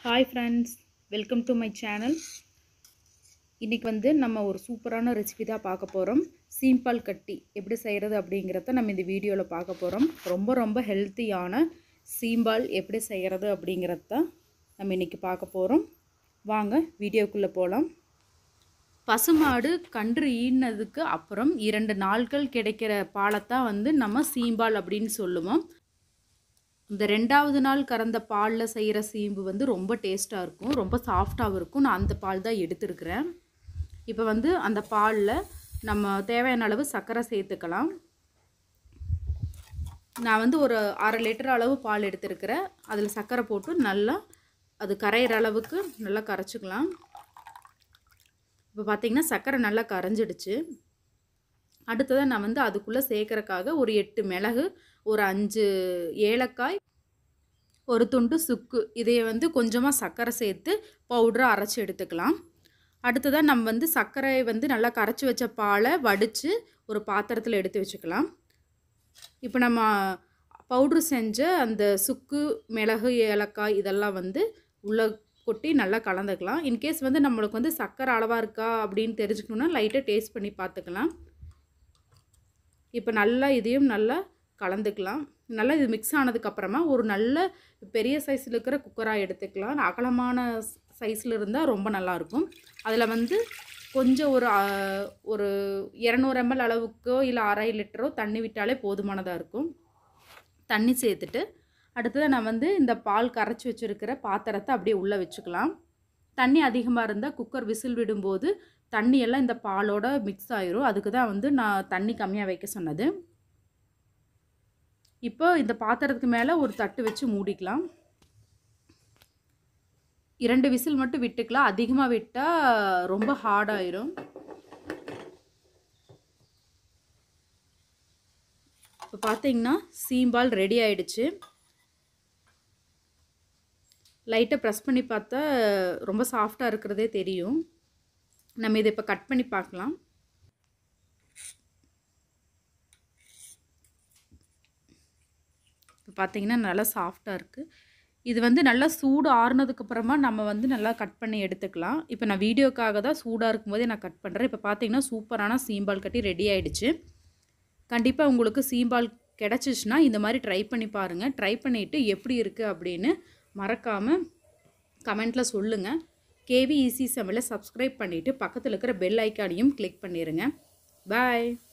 hi friends welcome to my channel இன்றைக்கி வந்து நம்ம ஒரு சூப்பரான ரெசிபி தான் பார்க்க போகிறோம் சீம்பால் கட்டி எப்படி செய்கிறது அப்படிங்கிறத நம்ம இந்த வீடியோவில் பார்க்க போகிறோம் ரொம்ப ரொம்ப ஹெல்த்தியான சீம்பால் எப்படி செய்கிறது அப்படிங்கிறத தான் நம்ம இன்றைக்கி பார்க்க போகிறோம் வாங்க வீடியோக்குள்ளே போகலாம் பசுமாடு கன்று ஈனதுக்கு அப்புறம் இரண்டு நாட்கள் கிடைக்கிற பாலைத்தான் வந்து நம்ம சீம்பால் அப்படின்னு சொல்லுவோம் இந்த ரெண்டாவது நாள் கறந்த பாலில் செய்கிற சீம்பு வந்து ரொம்ப டேஸ்ட்டாக இருக்கும் ரொம்ப சாஃப்டாகவும் இருக்கும் நான் அந்த பால் தான் எடுத்துருக்கிறேன் இப்போ வந்து அந்த பாலில் நம்ம தேவையான அளவு சர்க்கரை சேர்த்துக்கலாம் நான் வந்து ஒரு அரை லிட்டர் அளவு பால் எடுத்துருக்கிறேன் அதில் சர்க்கரை போட்டு நல்லா அது கரையிற அளவுக்கு நல்லா கரைச்சிக்கலாம் இப்போ பார்த்திங்கன்னா சர்க்கரை நல்லா கரைஞ்சிடுச்சு அடுத்ததாக நான் வந்து அதுக்குள்ளே சேர்க்குறக்காக ஒரு எட்டு மிளகு ஒரு அஞ்சு ஏலக்காய் ஒரு துண்டு சுக்கு இதையை வந்து கொஞ்சமாக சர்க்கரை சேர்த்து பவுடராக அரைச்சி எடுத்துக்கலாம் அடுத்ததாக நம்ம வந்து சர்க்கரை வந்து நல்லா கரைச்சி வச்ச பாலை வடித்து ஒரு பாத்திரத்தில் எடுத்து வச்சுக்கலாம் இப்போ நம்ம பவுட்ரு செஞ்ச அந்த சுக்கு மிளகு ஏலக்காய் இதெல்லாம் வந்து உள்ளே கொட்டி நல்லா கலந்துக்கலாம் இன்கேஸ் வந்து நம்மளுக்கு வந்து சர்க்கரை அளவாக இருக்கா அப்படின்னு தெரிஞ்சுக்கணுன்னா லைட்டாக டேஸ்ட் பண்ணி பார்த்துக்கலாம் இப்போ நல்லா இதையும் நல்லா கலந்துக்கலாம் நல்லா இது மிக்ஸ் ஆனதுக்கப்புறமா ஒரு நல்ல பெரிய சைஸில் இருக்கிற குக்கராக எடுத்துக்கலாம் அகலமான சைஸில் இருந்தால் ரொம்ப நல்லாயிருக்கும் அதில் வந்து கொஞ்சம் ஒரு ஒரு இரநூறு எம்எல் அளவுக்கோ இல்லை அரை லிட்டரோ தண்ணி விட்டாலே போதுமானதாக இருக்கும் தண்ணி சேர்த்துட்டு அடுத்தது நான் வந்து இந்த பால் கரைச்சி வச்சுருக்கிற பாத்திரத்தை அப்படியே உள்ளே வச்சுக்கலாம் தண்ணி அதிகமாக இருந்தால் குக்கர் விசில் விடும்போது தண்ணியெல்லாம் இந்த பாலோட மிக்ஸ் ஆயிரும் அதுக்கு தான் வந்து நான் தண்ணி கம்மியாக வைக்க சொன்னது இப்போ இந்த பாத்திரத்துக்கு மேலே ஒரு தட்டு வச்சு மூடிக்கலாம் இரண்டு விசில் மட்டும் விட்டுக்கலாம் அதிகமாக விட்டால் ரொம்ப ஹார்டாயிரும் இப்போ பார்த்தீங்கன்னா சீம்பால் ரெடி ஆயிடுச்சு லைட்டாக ப்ரெஸ் பண்ணி பார்த்தா ரொம்ப சாஃப்டாக இருக்கிறதே தெரியும் நம்ம இதை இப்போ கட் பண்ணி பார்க்கலாம் இப்போ பார்த்தீங்கன்னா நல்லா சாஃப்டாக இருக்குது இது வந்து நல்லா சூடு ஆறுனதுக்கப்புறமா நம்ம வந்து நல்லா கட் பண்ணி எடுத்துக்கலாம் இப்போ நான் வீடியோக்காக தான் சூடாக இருக்கும்போதே நான் கட் பண்ணுறேன் இப்போ பார்த்தீங்கன்னா சூப்பரான சீம்பால் கட்டி ரெடி ஆகிடுச்சு கண்டிப்பாக உங்களுக்கு சீம்பால் கிடச்சிச்சின்னா இந்த மாதிரி ட்ரை பண்ணி பாருங்கள் ட்ரை பண்ணிவிட்டு எப்படி இருக்குது அப்படின்னு மறக்காமல் கமெண்ட்டில் சொல்லுங்கள் கேவி ஈஸி சமையலை சப்ஸ்கிரைப் பண்ணிவிட்டு பக்கத்தில் இருக்கிற பெல் ஐக்கானையும் கிளிக் பண்ணிடுங்க பாய்